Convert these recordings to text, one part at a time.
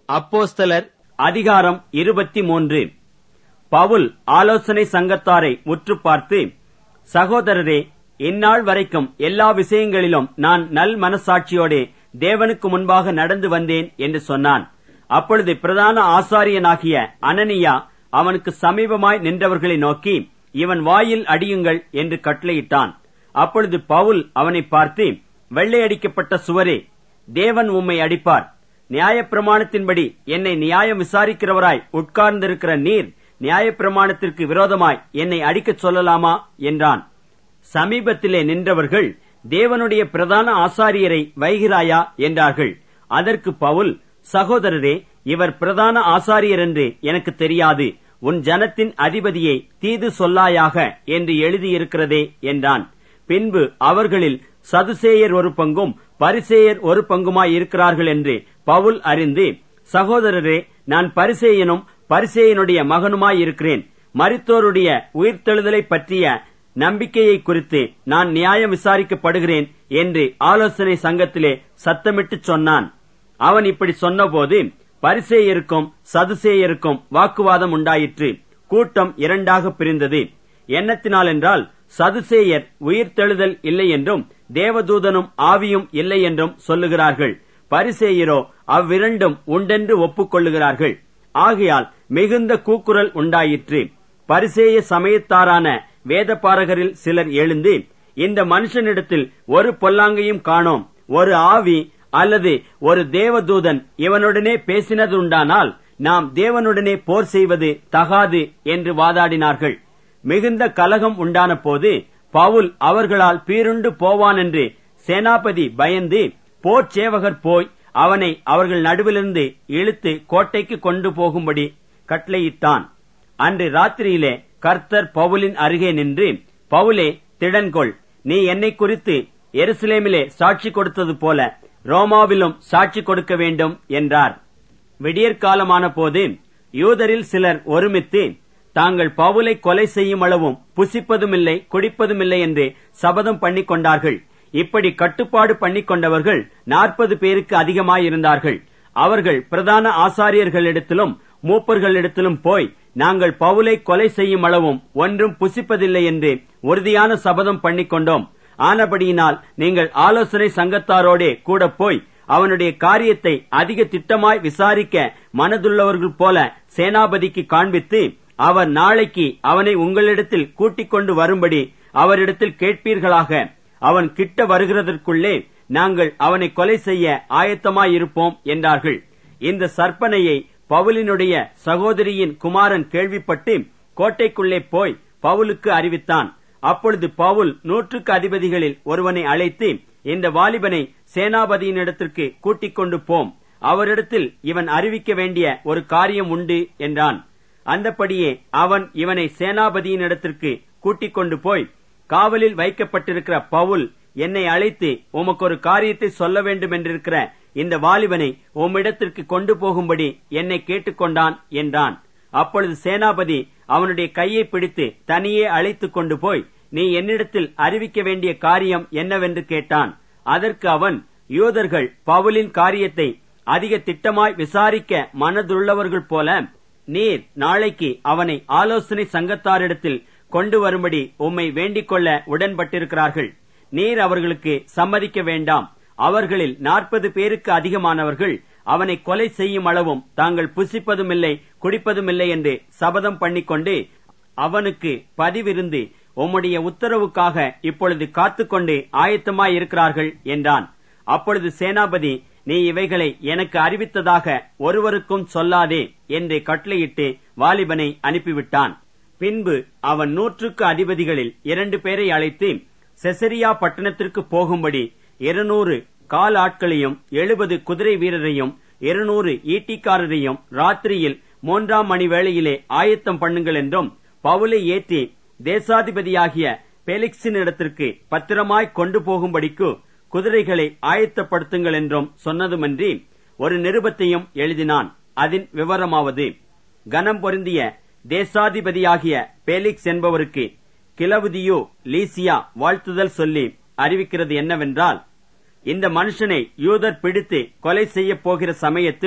அப்போஸ்தலர் அதிகாரம் இருபத்தி மூன்று பவுல் ஆலோசனை சங்கத்தாரை உற்று பார்த்து சகோதரரே இந்நாள் வரைக்கும் எல்லா விஷயங்களிலும் நான் நல் மனசாட்சியோடே தேவனுக்கு முன்பாக நடந்து வந்தேன் என்று சொன்னான் அப்பொழுது பிரதான ஆசாரியனாகிய அனனியா அவனுக்கு சமீபமாய் நின்றவர்களை நோக்கி இவன் வாயில் அடியுங்கள் என்று கட்டளையிட்டான் அப்பொழுது பவுல் அவனை பார்த்து வெள்ளையடிக்கப்பட்ட சுவரே தேவன் உம்மை அடிப்பார் நியாயப்பிரமாணத்தின்படி என்னை நியாயம் விசாரிக்கிறவராய் உட்கார்ந்திருக்கிற நீர் நியாயப்பிரமாணத்திற்கு விரோதமாய் என்னை அடிக்கச் சொல்லலாமா என்றான் சமீபத்திலே நின்றவர்கள் தேவனுடைய பிரதான ஆசாரியரை வைகிறாயா என்றார்கள் அதற்கு பவுல் சகோதரரே இவர் பிரதான ஆசாரியர் என்று எனக்கு தெரியாது உன் ஜனத்தின் அதிபதியை தீது சொல்லாயாக என்று எழுதியிருக்கிறதே என்றான் பின்பு அவர்களில் சதுசேயர் ஒரு பங்கும் பரிசேயர் ஒரு பங்குமாய் இருக்கிறார்கள் என்று பவுல் அறிந்து சகோதரரே நான் பரிசேயனும் பரிசேயனுடைய மகனுமாய் இருக்கிறேன் மரித்தோருடைய உயிர்த்தெழுதலை பற்றிய நம்பிக்கையை குறித்து நான் நியாயம் விசாரிக்கப்படுகிறேன் என்று ஆலோசனை சங்கத்திலே சத்தமிட்டு சொன்னான் அவன் இப்படி சொன்னபோது பரிசேயருக்கும் சதுசேயருக்கும் வாக்குவாதம் உண்டாயிற்று கூட்டம் இரண்டாக பிரிந்தது எண்ணத்தினால் என்றால் சதுசேயர் உயிர்த்தெழுதல் இல்லை என்றும் தேவதூதனும் ஆவியும் இல்லை என்றும் சொல்லுகிறார்கள் பரிசேயரோ அவ்விரண்டும் உண்டென்று ஒப்புக்கொள்ளுகிறார்கள் ஆகையால் மிகுந்த கூக்குரல் உண்டாயிற்று பரிசேய சமயத்தாரான வேதபாரகரில் சிலர் எழுந்து இந்த மனுஷனிடத்தில் ஒரு பொல்லாங்கையும் காணோம் ஒரு ஆவி அல்லது ஒரு தேவதூதன் இவனுடனே பேசினதுண்டானால் நாம் தேவனுடனே போர் செய்வது தகாது என்று வாதாடினார்கள் மிகுந்த கலகம் உண்டான போது பவுல் அவர்களால் பீருண்டு போவான் என்று சேனாபதி பயந்து போர் சேவகர் போய் அவனை அவர்கள் நடுவிலிருந்து இழுத்து கோட்டைக்கு கொண்டு போகும்படி கட்டளையிட்டான் அன்று ராத்திரியிலே கர்த்தர் பவுலின் அருகே நின்று பவுலே திடன்கொள் நீ என்னை குறித்து எருசலேமிலே சாட்சி கொடுத்தது போல ரோமாவிலும் சாட்சி கொடுக்க வேண்டும் என்றார் விடியற்காலமான போது யூதரில் சிலர் ஒருமித்து தாங்கள் பவுலை கொலை செய்யும் அளவும் புசிப்பதுமில்லை குடிப்பதுமில்லை என்று சபதம் பண்ணிக் கொண்டார்கள் இப்படி கட்டுப்பாடு பண்ணிக் கொண்டவர்கள் நாற்பது பேருக்கு அதிகமாயிருந்தார்கள் அவர்கள் பிரதான ஆசாரியர்களிடத்திலும் மூப்பர்களிடத்திலும் போய் நாங்கள் பவுலை கொலை செய்யும் அளவும் ஒன்றும் புசிப்பதில்லை என்று உறுதியான சபதம் பண்ணிக் கொண்டோம் ஆனபடியினால் நீங்கள் ஆலோசனை சங்கத்தாரோடே கூட போய் அவனுடைய காரியத்தை அதிக திட்டமாய் விசாரிக்க மனதுள்ளவர்கள் போல சேனாபதிக்கு காண்பித்து அவர் நாளைக்கு அவனை உங்களிடத்தில் கூட்டிக் கொண்டு வரும்படி அவரிடத்தில் கேட்பீர்களாக அவன் கிட்ட வருகிறதற்குள்ளே நாங்கள் அவனை கொலை செய்ய ஆயத்தமாயிருப்போம் என்றார்கள் இந்த சற்பனையை பவுலினுடைய சகோதரியின் குமாரன் கேள்விப்பட்டு கோட்டைக்குள்ளே போய் பவுலுக்கு அறிவித்தான் அப்பொழுது பவுல் நூற்றுக்கு அதிபதிகளில் ஒருவனை அழைத்து இந்த வாலிபனை சேனாபதியினிடத்திற்கு கூட்டிக் கொண்டு போம் அவரிடத்தில் இவன் அறிவிக்க வேண்டிய ஒரு காரியம் உண்டு என்றான் அந்தப்படியே அவன் இவனை சேனாபதியினிடத்திற்கு கூட்டிக் கொண்டு போய் காவலில் வைக்கப்பட்டிருக்கிற பவுல் என்னை அழைத்து உமக்கு ஒரு காரியத்தை சொல்ல வேண்டும் என்றிருக்கிற இந்த வாலிபனை உம்மிடத்திற்கு கொண்டு போகும்படி என்னை கேட்டுக்கொண்டான் என்றான் அப்பொழுது சேனாபதி அவனுடைய கையை பிடித்து தனியே அழைத்துக் கொண்டு போய் நீ என்னிடத்தில் அறிவிக்க வேண்டிய காரியம் என்னவென்று கேட்டான் அதற்கு அவன் யூதர்கள் பவுலின் காரியத்தை அதிக திட்டமாய் விசாரிக்க மனதுள்ளவர்கள் போல நீர் நாளைக்கு அவனை ஆலோசனை சங்கத்தாரிடத்தில் கொண்டு வரும்படி உம்மை வேண்டிக் கொள்ள உடன்பட்டிருக்கிறார்கள் நீர் அவர்களுக்கு சம்மதிக்க வேண்டாம் அவர்களில் நாற்பது பேருக்கு அதிகமானவர்கள் அவனை கொலை செய்யும் அளவும் தாங்கள் புசிப்பதுமில்லை குடிப்பதுமில்லை என்று சபதம் பண்ணிக்கொண்டு அவனுக்கு பதிவிருந்து உம்முடைய உத்தரவுக்காக இப்பொழுது காத்துக்கொண்டு ஆயத்தமாயிருக்கிறார்கள் என்றான் அப்பொழுது சேனாபதி நீ இவைகளை எனக்கு அறிவித்ததாக ஒருவருக்கும் சொல்லாதே என்று கட்டளையிட்டு வாலிபனை அனுப்பிவிட்டான் பின்பு அவன் நூற்றுக்கு அதிபதிகளில் இரண்டு பேரை அழைத்து செசரியா பட்டணத்திற்கு போகும்படி இருநூறு கால் ஆட்களையும் எழுபது குதிரை வீரரையும் இருநூறு ஈட்டிக்காரரையும் ராத்திரியில் மூன்றாம் மணி வேளையிலே ஆயத்தம் பண்ணுங்கள் என்றும் பவுலை ஏற்றி தேசாதிபதியாகிய பெலிக்ஸின் இடத்திற்கு பத்திரமாய் கொண்டு போகும்படிக்கு குதிரைகளை ஆயத்தப்படுத்துங்கள் என்றும் சொன்னதுமன்றி ஒரு நிருபத்தையும் எழுதினான் அதன் விவரமாவது கனம் பொருந்திய தேசாதிபதியாகிய பேலிக்ஸ் என்பவருக்கு கிளவுதியோ லீசியா வாழ்த்துதல் சொல்லி அறிவிக்கிறது என்னவென்றால் இந்த மனுஷனை யூதர் பிடித்து கொலை செய்யப் போகிற சமயத்தில்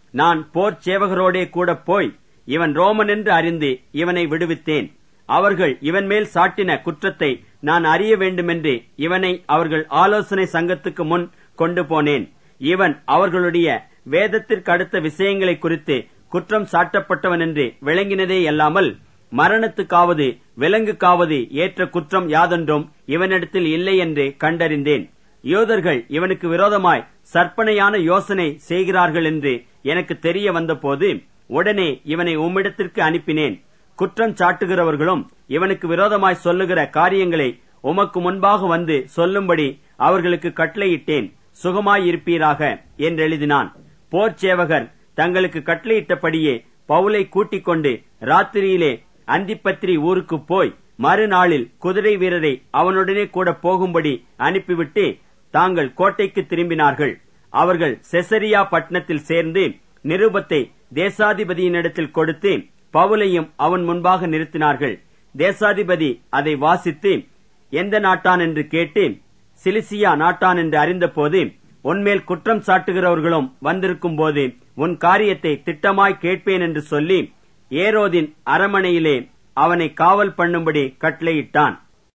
நான் போர் சேவகரோடே கூட போய் இவன் ரோமன் என்று அறிந்து இவனை விடுவித்தேன் அவர்கள் இவன் மேல் சாட்டின குற்றத்தை நான் அறிய வேண்டுமென்று இவனை அவர்கள் ஆலோசனை சங்கத்துக்கு முன் கொண்டு போனேன் இவன் அவர்களுடைய வேதத்திற்கு அடுத்த விஷயங்களை குறித்து குற்றம் சாட்டப்பட்டவன் என்று விளங்கினதே அல்லாமல் மரணத்துக்காவது விலங்குக்காவது ஏற்ற குற்றம் யாதொன்றும் இவனிடத்தில் இல்லை என்று கண்டறிந்தேன் யோதர்கள் இவனுக்கு விரோதமாய் சற்பனையான யோசனை செய்கிறார்கள் என்று எனக்கு தெரிய வந்தபோது உடனே இவனை உம்மிடத்திற்கு அனுப்பினேன் குற்றம் சாட்டுகிறவர்களும் இவனுக்கு விரோதமாய் சொல்லுகிற காரியங்களை உமக்கு முன்பாக வந்து சொல்லும்படி அவர்களுக்கு கட்டளையிட்டேன் சுகமாயிருப்பீராக என்று எழுதினான் போர் சேவகர் தங்களுக்கு கட்டளையிட்டபடியே பவுலை கூட்டிக் கொண்டு ராத்திரியிலே அந்திப்பத்திரி ஊருக்கு போய் மறுநாளில் குதிரை வீரரை அவனுடனே கூட போகும்படி அனுப்பிவிட்டு தாங்கள் கோட்டைக்கு திரும்பினார்கள் அவர்கள் செசரியா பட்டணத்தில் சேர்ந்து நிருபத்தை தேசாதிபதியினிடத்தில் கொடுத்து பவுலையும் அவன் முன்பாக நிறுத்தினார்கள் தேசாதிபதி அதை வாசித்து எந்த நாட்டான் என்று கேட்டு சிலிசியா நாட்டான் என்று அறிந்தபோது உன்மேல் குற்றம் சாட்டுகிறவர்களும் வந்திருக்கும் போது உன் காரியத்தை திட்டமாய் கேட்பேன் என்று சொல்லி ஏரோதின் அரமனையிலே அவனை காவல் பண்ணும்படி கட்டளையிட்டான்